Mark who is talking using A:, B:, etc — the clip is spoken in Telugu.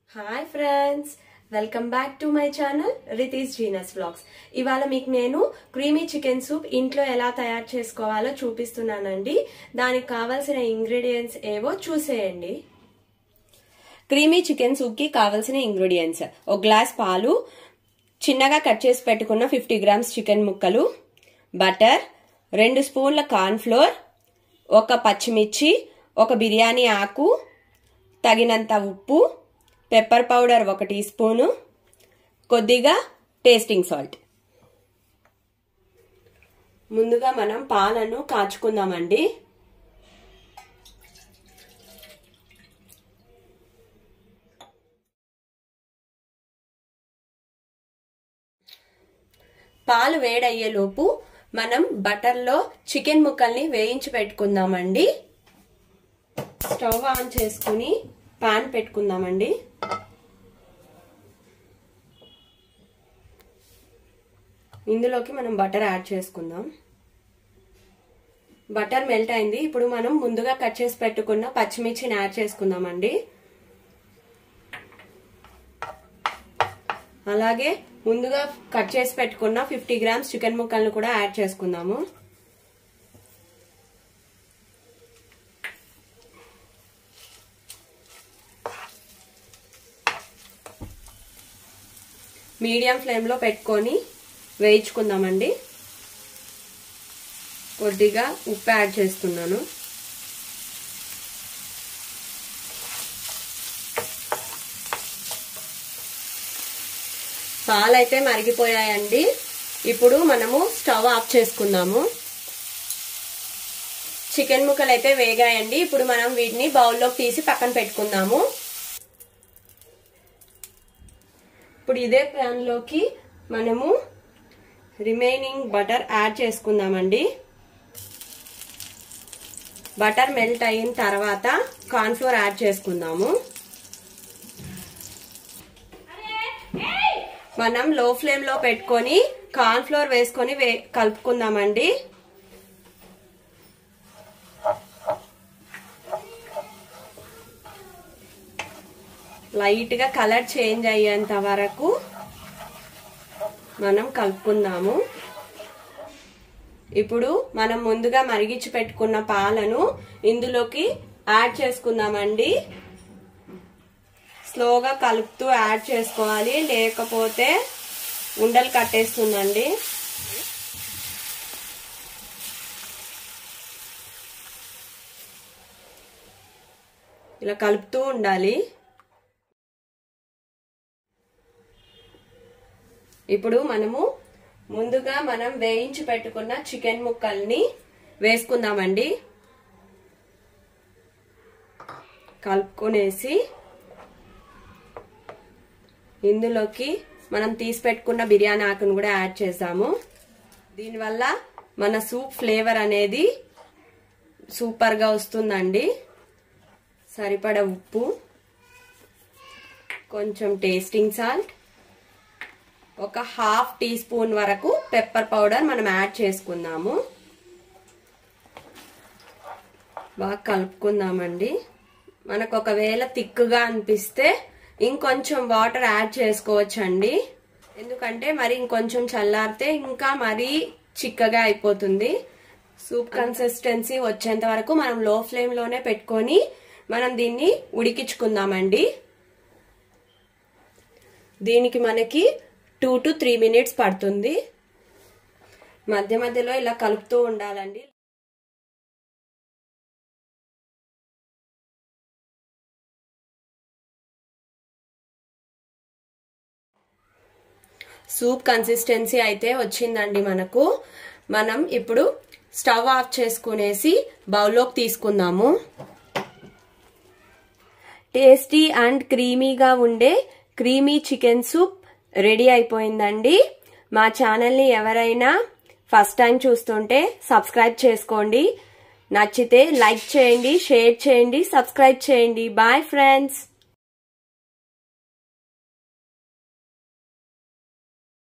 A: hi friends welcome back to my channel Rithi's genius vlogs ఇవాళ మీకు నేను క్రీమీ చికెన్ సూప్ ఇంట్లో ఎలా తయారు చేసుకోవాలో చూపిస్తున్నానండి దానికి కావాల్సిన ఇంగ్రీడియంట్స్ ఏవో చూసేయండి క్రీమీ చికెన్ సూప్ కి కావాల్సిన ఇంగ్రీడియంట్స్ ఒక గ్లాస్ పాలు చిన్నగా కట్ చేసి పెట్టుకున్న ఫిఫ్టీ గ్రామ్స్ చికెన్ ముక్కలు బటర్ రెండు స్పూన్ల కార్న్ ఫ్లోర్ ఒక పచ్చిమిర్చి ఒక బిర్యానీ ఆకు తగినంత ఉప్పు పెప్పర్ పౌడర్ ఒక టీ స్పూను కొద్దిగా టేస్టింగ్ సాల్ట్ ముందుగా మనం పాలను కాచుకుందామండి పాలు వేడయ్యేలోపు మనం బటర్లో చికెన్ ముక్కల్ని వేయించి పెట్టుకుందామండి స్టవ్ ఆన్ చేసుకుని పాన్ పెట్టుకుందామండి ఇందులోకి మనం బటర్ యాడ్ చేసుకుందాం బటర్ మెల్ట్ అయింది ఇప్పుడు మనం ముందుగా కట్ చేసి పెట్టుకున్న పచ్చిమిర్చిని యాడ్ చేసుకుందామండి అలాగే ముందుగా కట్ చేసి పెట్టుకున్న ఫిఫ్టీ గ్రామ్స్ చికెన్ ముక్కలను కూడా యాడ్ చేసుకుందాము మీడియం ఫ్లేమ్లో పెట్టుకొని వేయించుకుందామండి కొద్దిగా ఉప్పు యాడ్ చేస్తున్నాను పాలైతే మరిగిపోయాయండి ఇప్పుడు మనము స్టవ్ ఆఫ్ చేసుకుందాము చికెన్ ముక్కలు అయితే వేగాయండి ఇప్పుడు మనం వీటిని బౌల్లోకి తీసి పక్కన పెట్టుకుందాము ఇప్పుడు ఇదే ప్యాన్లోకి మనము రిమైనింగ్ బటర్ యాడ్ చేసుకుందామండి బటర్ మెల్ట్ అయిన తర్వాత కార్న్ఫ్లోర్ యాడ్ చేసుకుందాము మనం లో ఫ్లేమ్ లో పెట్టుకొని కార్న్ఫ్లోర్ వేసుకొని వే కలుపుకుందామండి లైట్ గా కలర్ చేంజ్ అయ్యేంత వరకు మనం కలుపుకుందాము ఇప్పుడు మనం ముందుగా మరిగించి పెట్టుకున్న పాలను ఇందులోకి యాడ్ చేసుకుందామండి స్లోగా కలుపుతూ యాడ్ చేసుకోవాలి లేకపోతే ఉండలు కట్టేస్తుందండి ఇలా కలుపుతూ ఉండాలి ఇప్పుడు మనము ముందుగా మనం వేయించి పెట్టుకున్న చికెన్ ముక్కల్ని వేసుకుందామండి కలుపుకొనేసి ఇందులోకి మనం తీసి పెట్టుకున్న బిర్యానీ ఆకును కూడా యాడ్ చేసాము దీనివల్ల మన సూప్ ఫ్లేవర్ అనేది సూపర్గా వస్తుందండి సరిపడ ఉప్పు కొంచెం టేస్టింగ్ సాల్ట్ ఒక హాఫ్ టీ స్పూన్ వరకు పెప్పర్ పౌడర్ మనం యాడ్ చేసుకుందాము బాగా కలుపుకుందామండి మనకు ఒకవేళ తిక్కుగా అనిపిస్తే ఇంకొంచెం వాటర్ యాడ్ చేసుకోవచ్చండి ఎందుకంటే మరి ఇంకొంచెం చల్లారితే ఇంకా మరీ చిక్కగా అయిపోతుంది సూప్ కన్సిస్టెన్సీ వచ్చేంత వరకు మనం లో ఫ్లేమ్ లోనే పెట్టుకొని మనం దీన్ని ఉడికించుకుందామండి దీనికి మనకి టూ టు త్రీ మినిట్స్ పడుతుంది మధ్య మధ్యలో ఇలా కలుపుతూ ఉండాలండి సూప్ కన్సిస్టెన్సీ అయితే వచ్చిందండి మనకు మనం ఇప్పుడు స్టవ్ ఆఫ్ చేసుకునేసి బౌల్లోకి తీసుకుందాము టేస్టీ అండ్ క్రీమీగా ఉండే క్రీమీ చికెన్ సూప్ రెడీ అయిపోయిందండి మా ఛానల్ని ఎవరైనా ఫస్ట్ టైం చూస్తుంటే సబ్స్క్రైబ్ చేసుకోండి నచ్చితే లైక్ చేయండి షేర్ చేయండి సబ్స్క్రైబ్ చేయండి బాయ్ ఫ్రెండ్స్